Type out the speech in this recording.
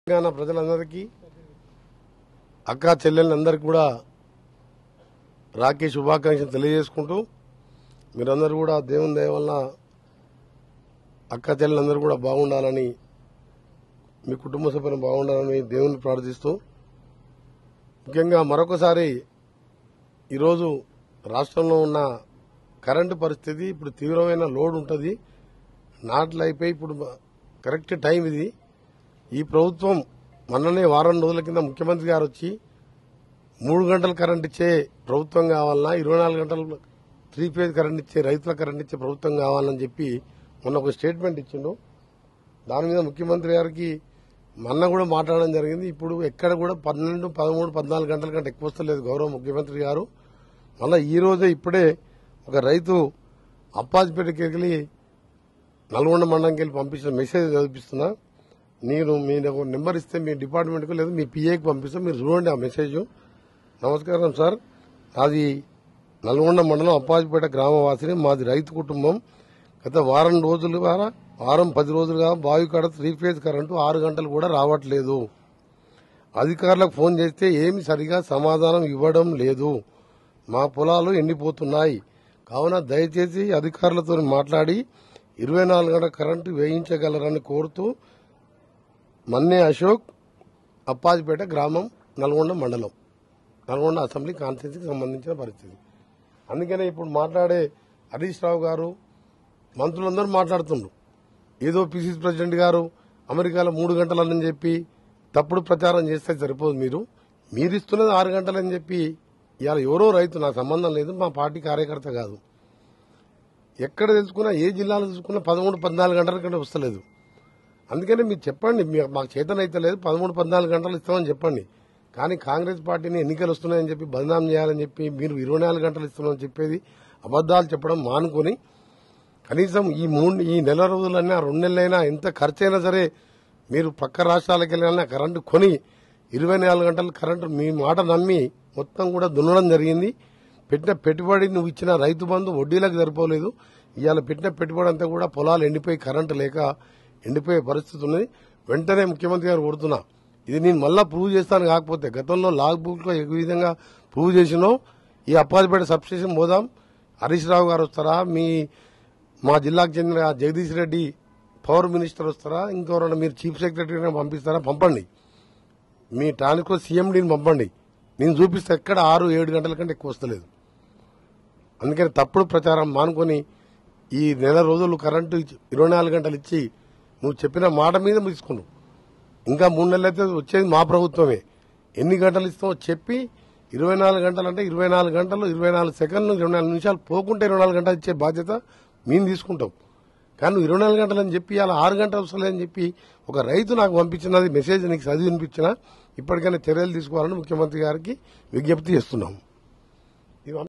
తెలంగాణ ప్రజలందరికీ అక్క చెల్లెళ్ళందరికీ కూడా రాఖీ శుభాకాంక్షలు తెలియజేసుకుంటూ మీరందరూ కూడా దేవుని దయ వలన అక్క చెల్లెలందరూ కూడా బాగుండాలని మీ కుటుంబ సభ్యులు బాగుండాలని దేవుని ప్రార్థిస్తూ ముఖ్యంగా మరొకసారి ఈరోజు రాష్ట్రంలో ఉన్న కరెంటు పరిస్థితి ఇప్పుడు తీవ్రమైన లోడ్ ఉంటుంది నాట్లు అయిపోయి ఇప్పుడు కరెక్ట్ టైం ఇది ఈ ప్రభుత్వం మొన్ననే వారం రోజుల కింద ముఖ్యమంత్రి గారు వచ్చి మూడు గంటలు కరెంట్ ఇచ్చే ప్రభుత్వం కావాలన్నా ఇరవై నాలుగు గంటలు త్రీ ఫేజ్ కరెంట్ ఇచ్చే రైతుల కరెంట్ ఇచ్చే ప్రభుత్వం కావాలని చెప్పి మొన్న ఒక స్టేట్మెంట్ ఇచ్చిండు దాని మీద ముఖ్యమంత్రి గారికి మొన్న కూడా మాట్లాడడం జరిగింది ఇప్పుడు ఎక్కడ కూడా పన్నెండు పదమూడు పద్నాలుగు గంటల కంటే ఎక్కువ వస్తలేదు గౌరవ ముఖ్యమంత్రి గారు మళ్ళీ ఈ రోజే ఇప్పుడే ఒక రైతు అప్పాజిపేటకి వెళ్ళి నల్గొండ మండలంకి వెళ్ళి పంపించిన మెసేజ్ చదివిస్తున్నా నేను మీ ఒక నెంబర్ ఇస్తే మీ డిపార్ట్మెంట్కు లేదా మీ పిఏకి పంపిస్తే మీరు చూడండి ఆ మెసేజ్ నమస్కారం సార్ నాది నల్గొండ మండలం అప్పాజిపేట గ్రామవాసిని మాది రైతు కుటుంబం గత వారం రోజులుగా వారం పది రోజులుగా బావి కాడ త్రీ ఫేజ్ కరెంటు ఆరు గంటలు కూడా రావట్లేదు అధికారులకు ఫోన్ చేస్తే ఏమి సరిగా సమాధానం ఇవ్వడం లేదు మా పొలాలు ఎండిపోతున్నాయి కావున దయచేసి అధికారులతో మాట్లాడి ఇరవై నాలుగు గంటల కరెంటు వేయించగలరని కోరుతూ మన్నే అశోక్ అప్పాజిపేట గ్రామం నల్గొండ మండలం నల్గొండ అసెంబ్లీ కాన్స్టిట్యూన్సీకి సంబంధించిన పరిస్థితి అందుకనే ఇప్పుడు మాట్లాడే హరీష్ రావు గారు మంత్రులందరూ మాట్లాడుతుండ్రు ఏదో పిసిసి ప్రెసిడెంట్ గారు అమెరికాలో మూడు గంటలని చెప్పి తప్పుడు ప్రచారం చేస్తే సరిపోదు మీరు మీరు ఇస్తున్నది ఆరు గంటలని చెప్పి ఇవాళ ఎవరో రైతు నాకు సంబంధం లేదు మా పార్టీ కార్యకర్త కాదు ఎక్కడ తెలుసుకున్నా ఏ జిల్లాలో తెలుసుకున్నా పదమూడు పద్నాలుగు గంటల కంటే వస్తలేదు అందుకనే మీరు చెప్పండి మీ- మాకు చేతనైతే లేదు పదమూడు పద్నాలుగు గంటలు ఇస్తామని చెప్పండి కానీ కాంగ్రెస్ పార్టీని ఎన్నికలు వస్తున్నాయని చెప్పి బదనాం చేయాలని చెప్పి మీరు ఇరవై నాలుగు గంటలు ఇస్తున్నామని చెప్పేది అబద్దాలు చెప్పడం మానుకొని కనీసం ఈ మూడు ఈ నెల రోజులైనా రెండు నెలలైనా ఎంత ఖర్చైనా సరే మీరు పక్క రాష్ట్రాలకు వెళ్ళినా కరెంటు కొని ఇరవై నాలుగు గంటలు కరెంటు మీ మాట నమ్మి మొత్తం కూడా దున్నడం జరిగింది పెట్టిన పెట్టుబడి నువ్వు ఇచ్చిన రైతు బంధు వడ్డీలకు సరిపోలేదు ఇవాళ పెట్టిన పెట్టుబడి అంతా కూడా పొలాలు ఎండిపోయి కరెంటు లేక ఎండిపోయే పరిస్థితి ఉన్నది వెంటనే ముఖ్యమంత్రి గారు కోరుతున్నా ఇది నేను మళ్ళా ప్రూవ్ చేస్తాను కాకపోతే గతంలో లాగ్ బుక్ లో ఏ విధంగా ప్రూవ్ చేసినో ఈ అప్పాజిపేట సబ్ స్టేషన్ పోదాం హరీష్ రావు గారు వస్తారా మీ మా జిల్లాకు చెందిన జగదీష్ రెడ్డి పవర్ మినిస్టర్ వస్తారా ఇంకెవరైనా మీరు చీఫ్ సెక్రటరీని పంపిస్తారా పంపండి మీ టానికో సీఎండీని పంపండి నేను చూపిస్తే ఎక్కడ ఆరు ఏడు గంటల కంటే ఎక్కువ వస్తలేదు అందుకని తప్పుడు ప్రచారం మానుకొని ఈ నెల రోజులు కరెంటు ఇచ్చి- ఇరవై నాలుగు గంటలు ఇచ్చి నువ్వు చెప్పిన మాట మీద తీసుకున్నావు ఇంకా మూడు నెలలు అయితే వచ్చేది మా ప్రభుత్వమే ఎన్ని గంటలు ఇస్తామో చెప్పి ఇరవై నాలుగు గంటలు అంటే ఇరవై నాలుగు గంటలు ఇరవై నాలుగు సెకండ్లు ఇరవై నాలుగు నిమిషాలు పోకుంటే ఇరవై నాలుగు గంటలు ఇచ్చే బాధ్యత మేము తీసుకుంటాం కానీ నువ్వు ఇరవై నాలుగు గంటలు అని చెప్పి అలా ఆరు గంటలు వస్తలేదని చెప్పి ఒక రైతు నాకు పంపించినది మెసేజ్ నీకు చదివి వినిపించిన ఇప్పటికైనా చర్యలు తీసుకోవాలని ముఖ్యమంత్రి గారికి విజ్ఞప్తి చేస్తున్నాము